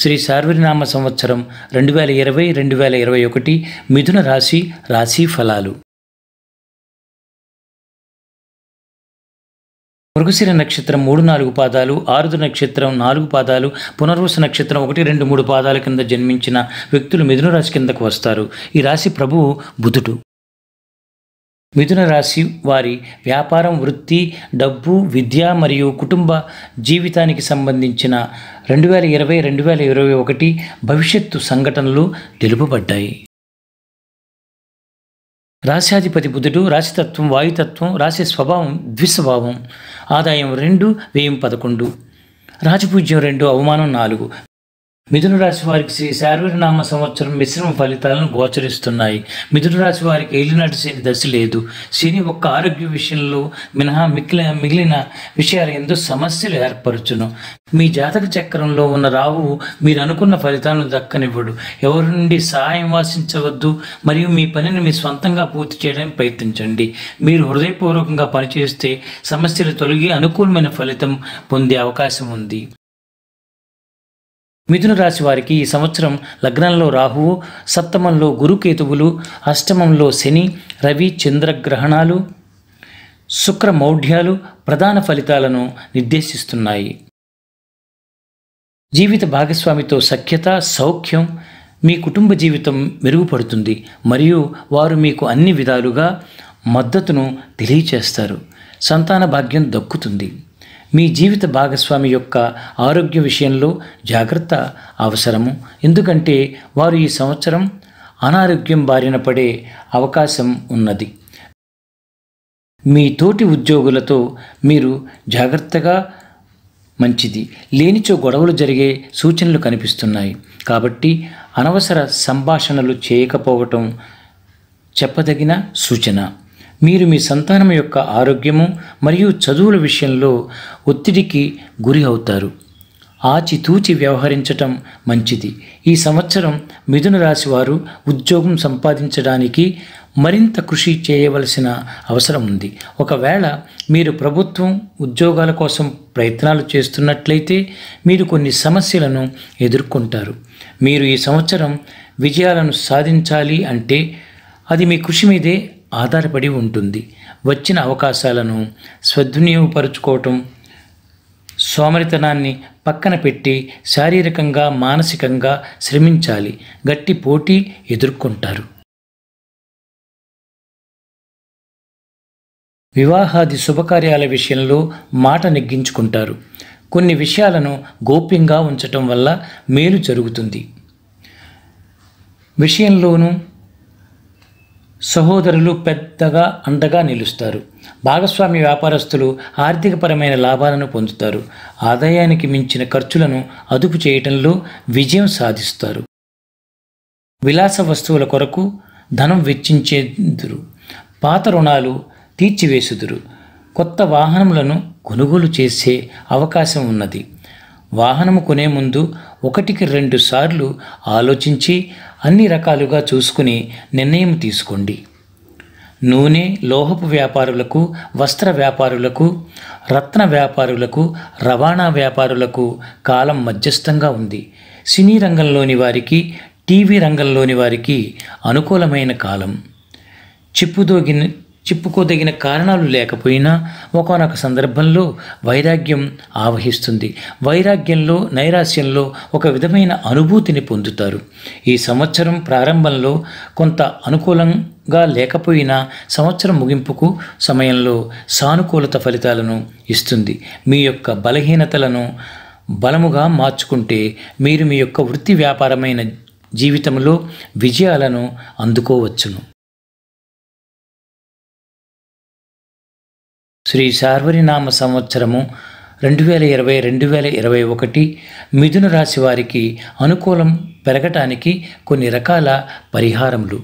శ్రీ సార్వరినామ సంవత్సరం రెండు వేల ఇరవై రెండు వేల ఇరవై ఒకటి మిథున రాశి రాశి ఫలాలు మృగశిర నక్షత్రం మూడు నాలుగు పాదాలు ఆరుదు నక్షత్రం నాలుగు పాదాలు పునర్వస నక్షత్రం ఒకటి రెండు మూడు పాదాల కింద జన్మించిన వ్యక్తులు మిథున రాశి కిందకు వస్తారు ఈ రాశి ప్రభువు బుధుడు మిథున రాశి వారి వ్యాపారం వృత్తి డబ్బు విద్య మరియు కుటుంబ జీవితానికి సంబంధించిన రెండు వేల ఇరవై రెండు వేల ఇరవై ఒకటి భవిష్యత్తు సంఘటనలు తెలుపబడ్డాయి రాశ్యాధిపతి బుధుడు రాశితత్వం వాయుతత్వం రాశి స్వభావం ద్విస్వభావం ఆదాయం రెండు వ్యయం పదకొండు రాజపూజ్యం రెండు అవమానం నాలుగు మిథున రాశి వారికి శ్రీ శార్వరినామ సంవత్సరం మిశ్రమ ఫలితాలను గోచరిస్తున్నాయి మిథున రాశి వారికి ఏలినాటి శని దశ లేదు శని ఒక్క ఆరోగ్య విషయంలో మినహా మిగిలిన మిగిలిన విషయాల ఎందు సమస్యలు ఏర్పరచును మీ జాతక చక్రంలో ఉన్న రాహు మీరు అనుకున్న ఫలితాలను దక్కనివ్వడు ఎవరి నుండి సహాయం ఆశించవద్దు మరియు మీ పనిని మీ స్వంతంగా పూర్తి చేయడానికి ప్రయత్నించండి మీరు హృదయపూర్వకంగా పనిచేస్తే సమస్యలు తొలగి అనుకూలమైన ఫలితం పొందే అవకాశం ఉంది మిథున రాశి వారికి ఈ సంవత్సరం లగ్నంలో రాహువు సప్తమంలో గురుకేతువులు అష్టమంలో శని రవి చంద్రగ్రహణాలు శుక్ర మౌఢ్యాలు ప్రధాన ఫలితాలను నిర్దేశిస్తున్నాయి జీవిత భాగస్వామితో సఖ్యత సౌఖ్యం మీ కుటుంబ జీవితం మెరుగుపడుతుంది మరియు వారు మీకు అన్ని విధాలుగా మద్దతును తెలియచేస్తారు సంతాన భాగ్యం దక్కుతుంది మీ జీవిత భాగస్వామి యొక్క ఆరోగ్య విషయంలో జాగ్రత్త అవసరము ఎందుకంటే వారు ఈ సంవత్సరం అనారోగ్యం బారిన పడే అవకాశం ఉన్నది మీ తోటి ఉద్యోగులతో మీరు జాగ్రత్తగా మంచిది లేనిచో గొడవలు జరిగే సూచనలు కనిపిస్తున్నాయి కాబట్టి అనవసర సంభాషణలు చేయకపోవటం చెప్పదగిన సూచన మీరు మీ సంతానం యొక్క ఆరోగ్యము మరియు చదువుల విషయంలో ఒత్తిడికి గురి అవుతారు ఆచితూచి వ్యవహరించటం మంచిది ఈ సంవత్సరం మిథున రాశి వారు ఉద్యోగం సంపాదించడానికి మరింత కృషి చేయవలసిన అవసరం ఉంది ఒకవేళ మీరు ప్రభుత్వం ఉద్యోగాల కోసం ప్రయత్నాలు చేస్తున్నట్లయితే మీరు కొన్ని సమస్యలను ఎదుర్కొంటారు మీరు ఈ సంవత్సరం విజయాలను సాధించాలి అంటే అది మీ కృషి మీదే ఆధారపడి ఉంటుంది వచ్చిన అవకాశాలను సద్వినియోగపరుచుకోవటం సోమరితనాన్ని పక్కన పెట్టి శారీరకంగా మానసికంగా శ్రమించాలి గట్టి పోటీ ఎదుర్కొంటారు వివాహాది శుభకార్యాల విషయంలో మాట నెగ్గించుకుంటారు కొన్ని విషయాలను గోప్యంగా ఉంచటం వల్ల మేలు జరుగుతుంది విషయంలోనూ సహోదరులు పెద్దగా అండగా నిలుస్తారు భాగస్వామి వ్యాపారస్తులు ఆర్థికపరమైన లాభాలను పొందుతారు ఆదాయానికి మించిన ఖర్చులను అదుపు చేయటంలో విజయం సాధిస్తారు విలాస వస్తువుల కొరకు ధనం వెచ్చించేందురు పాత రుణాలు తీర్చివేసుదురు కొత్త వాహనములను కొనుగోలు చేసే అవకాశం ఉన్నది వాహనము కొనే ముందు ఒకటికి రెండు సార్లు ఆలోచించి అన్ని రకాలుగా చూసుకుని నిర్ణయం తీసుకోండి నూనె లోహపు వ్యాపారులకు వస్త్ర వ్యాపారులకు రత్న వ్యాపారులకు రవాణా వ్యాపారులకు కాలం మధ్యస్థంగా ఉంది సినీ రంగంలోని వారికి టీవీ రంగంలోని వారికి అనుకూలమైన కాలం చిప్పుదోగిన చెప్పుకోదగిన కారణాలు లేకపోయినా ఒకనొక సందర్భంలో వైరాగ్యం ఆవహిస్తుంది వైరాగ్యంలో నైరాశ్యంలో ఒక విధమైన అనుభూతిని పొందుతారు ఈ సంవత్సరం ప్రారంభంలో కొంత అనుకూలంగా లేకపోయినా సంవత్సరం ముగింపుకు సమయంలో సానుకూలత ఫలితాలను ఇస్తుంది మీ యొక్క బలహీనతలను బలముగా మార్చుకుంటే మీరు మీ యొక్క వృత్తి వ్యాపారమైన జీవితంలో విజయాలను అందుకోవచ్చును శ్రీ శార్వరినామ సంవత్సరము రెండు వేల ఇరవై రెండు వేల ఇరవై ఒకటి మిథున రాశి వారికి అనుకూలం పెరగటానికి కొన్ని రకాల పరిహారములు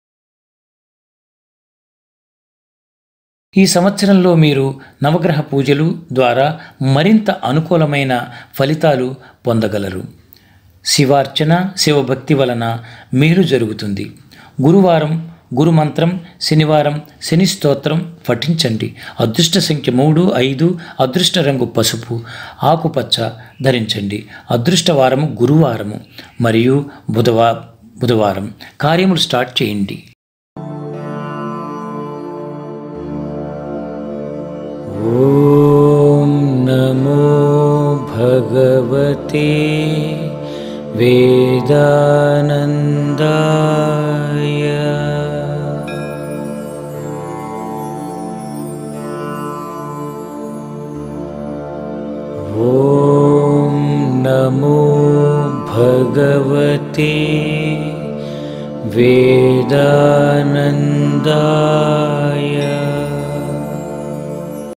ఈ సంవత్సరంలో మీరు నవగ్రహ పూజలు ద్వారా మరింత అనుకూలమైన ఫలితాలు పొందగలరు శివార్చన శివభక్తి వలన మేలు జరుగుతుంది గురువారం గురుమంత్రం శనివారం శని స్తోత్రం పఠించండి అదృష్ట సంఖ్య మూడు ఐదు అదృష్ట రంగు పసుపు ఆకుపచ్చ ధరించండి అదృష్ట వారము గురువారము మరియు బుధవా బుధవారం కార్యములు స్టార్ట్ చేయండి ఓం నమో భగవతే వేదానందాయ ఓం నమో భగవతే వేదానందాయ